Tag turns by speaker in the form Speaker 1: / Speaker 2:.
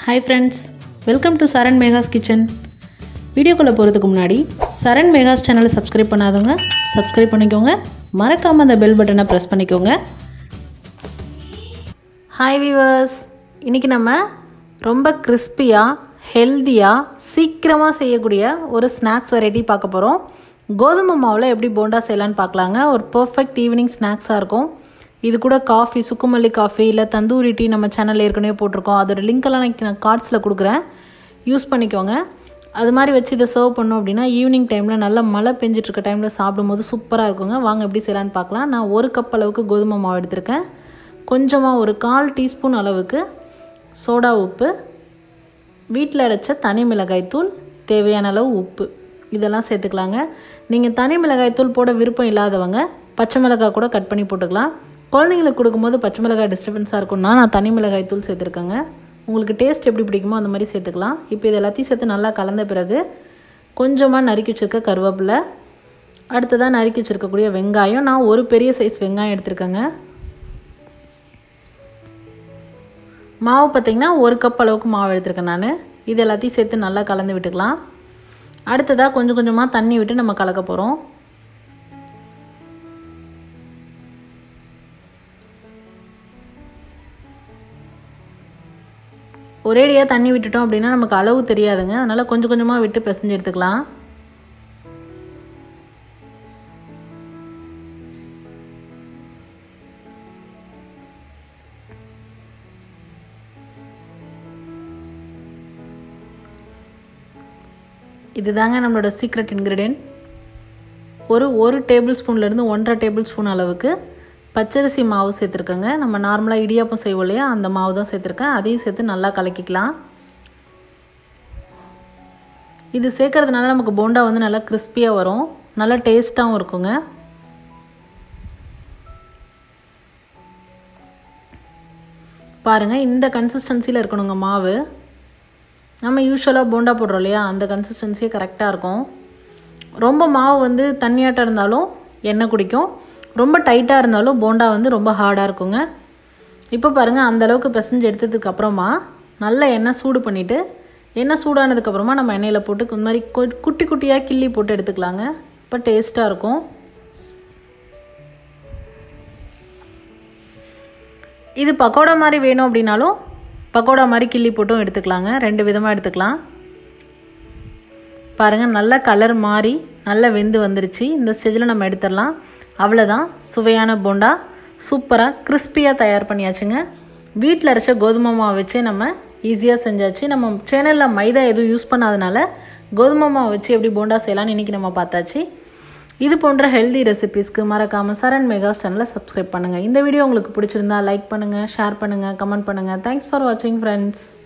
Speaker 1: hi friends welcome to Saran மேகாஸ் kitchen வீடியோக்குள்ளே போகிறதுக்கு முன்னாடி சரண் மேகாஸ் சேனலை சப்ஸ்கிரைப் பண்ணாதவங்க சப்ஸ்கிரைப் பண்ணிக்கோங்க மறக்காமல் அந்த பெல் பட்டனை ப்ரெஸ் பண்ணிக்கோங்க ஹாய் வீவர்ஸ் இன்றைக்கி நம்ம ரொம்ப கிறிஸ்பியாக ஹெல்த்தியாக சீக்கிரமாக செய்யக்கூடிய ஒரு ஸ்நாக்ஸ் வெரைட்டி பார்க்க போகிறோம் கோதுமை மாவில் எப்படி போண்டா செய்யலான்னு பார்க்கலாங்க ஒரு பர்ஃபெக்ட் ஈவினிங் ஸ்நாக்ஸாக இருக்கும் இது கூட காஃபி சுக்குமல்லி காஃபி இல்லை தந்தூரி டீ நம்ம சேனலில் ஏற்கனவே போட்டிருக்கோம் அதோட லிங்க்கெல்லாம் நான் நான் கார்ட்ஸில் கொடுக்குறேன் யூஸ் பண்ணிக்கோங்க அது மாதிரி வச்சு இதை சர்வ் பண்ணோம் அப்படின்னா ஈவினிங் டைமில் நல்லா மழை பெஞ்சிட்டு இருக்க டைமில் சாப்பிடும்போது சூப்பராக இருக்குங்க வாங்க எப்படி செய்யலான்னு பார்க்கலாம் நான் ஒரு கப் அளவுக்கு கோதுமை மாவு எடுத்திருக்கேன் கொஞ்சமாக ஒரு கால் டீஸ்பூன் அளவுக்கு சோடா உப்பு வீட்டில் அடைச்ச தனி மிளகாய் தூள் தேவையான அளவு உப்பு இதெல்லாம் சேர்த்துக்கலாங்க நீங்கள் தனி மிளகாய் தூள் போட விருப்பம் இல்லாதவங்க பச்சை மிளகாய் கூட கட் பண்ணி போட்டுக்கலாம் குழந்தைங்களுக்கு கொடுக்கும்போது பச்சை மிளகாய் டிஸ்டர்பன்ஸாக இருக்கும்னா நான் தனி மிளகாய் தூள் சேர்த்துருக்கேங்க உங்களுக்கு டேஸ்ட் எப்படி பிடிக்குமோ அந்த மாதிரி சேர்த்துக்கலாம் இப்போ இது எல்லாத்தையும் சேர்த்து நல்லா கலந்த பிறகு கொஞ்சமாக நறுக்கி வச்சுருக்க கருவேப்பிலை அடுத்ததாக நறுக்கி வச்சுருக்கக்கூடிய வெங்காயம் நான் ஒரு பெரிய சைஸ் வெங்காயம் எடுத்திருக்கேங்க மாவு பார்த்திங்கன்னா ஒரு கப் அளவுக்கு மாவு எடுத்திருக்கேன் நான் இது எல்லாத்தையும் சேர்த்து நல்லா கலந்து விட்டுக்கலாம் அடுத்ததாக கொஞ்சம் கொஞ்சமாக தண்ணி விட்டு நம்ம கலக்க போகிறோம் ஒரேடியாக தண்ணி விட்டுட்டோம் அப்படின்னா நமக்கு அளவு தெரியாதுங்க அதனால் கொஞ்சம் கொஞ்சமாக விட்டு பிசைஞ்சு எடுத்துக்கலாம் இதுதாங்க நம்மளோட சீக்ரெட் இன்க்ரீடியன்ட் ஒரு ஒரு டேபிள் ஸ்பூன்லேருந்து ஒன்றரை டேபிள் ஸ்பூன் அளவுக்கு பச்சரிசி மாவு சேர்த்துருக்கேங்க நம்ம நார்மலாக இடியாப்பம் செய்வோம் இல்லையா அந்த மாவு தான் சேர்த்துருக்கேன் அதையும் சேர்த்து நல்லா கலக்கிக்கலாம் இது சேர்க்கறதுனால நமக்கு போண்டா வந்து நல்லா கிறிஸ்பியாக வரும் நல்லா டேஸ்ட்டாகவும் இருக்குங்க பாருங்கள் இந்த கன்சிஸ்டன்சியில் இருக்கணுங்க மாவு நம்ம யூஸ்வலாக போண்டா போடுறோம் இல்லையா அந்த கன்சிஸ்டன்சியே கரெக்டாக இருக்கும் ரொம்ப மாவு வந்து தண்ணியாட்டம் இருந்தாலும் எண்ணெய் குடிக்கும் ரொம்ப டைட்டாக இருந்தாலும் போண்டா வந்து ரொம்ப ஹார்டாக இருக்குங்க இப்போ பாருங்கள் அந்தளவுக்கு பிசைஞ்சு எடுத்ததுக்கு அப்புறமா நல்ல எண்ணெய் சூடு பண்ணிவிட்டு எண்ணெய் சூடானதுக்கப்புறமா நம்ம எண்ணெயில் போட்டு இந்த மாதிரி குட்டி குட்டியாக கிள்ளி போட்டு எடுத்துக்கலாங்க இப்போ டேஸ்ட்டாக இருக்கும் இது பக்கோடா மாதிரி வேணும் அப்படின்னாலும் பக்கோடா மாதிரி கிள்ளி போட்டும் எடுத்துக்கலாங்க ரெண்டு விதமாக எடுத்துக்கலாம் பாருங்கள் நல்ல கலர் மாறி நல்லா வெந்து வந்துருச்சு இந்த ஸ்டேஜில் நம்ம எடுத்துடலாம் அவ்வளோதான் சுவையான போண்டா சூப்பராக கிறிஸ்பியாக தயார் பண்ணியாச்சுங்க வீட்டில் அரைச்ச கோதுமை மாவு வச்சே நம்ம ஈஸியாக செஞ்சாச்சு நம்ம சேனலில் மைதா எதுவும் யூஸ் பண்ணாதனால கோதுமை மாவு வச்சு எப்படி போண்டா செய்யலாம்னு இன்றைக்கி நம்ம பார்த்தாச்சு இது போன்ற ஹெல்தி ரெசிபீஸ்க்கு மறக்காமல் சரண் மெகாஸ் சேனலை சப்ஸ்கிரைப் பண்ணுங்கள் இந்த வீடியோ உங்களுக்கு பிடிச்சிருந்தா லைக் பண்ணுங்கள் ஷேர் பண்ணுங்கள் கமெண்ட் பண்ணுங்கள் தேங்க்ஸ் ஃபார் வாட்சிங் ஃப்ரெண்ட்ஸ்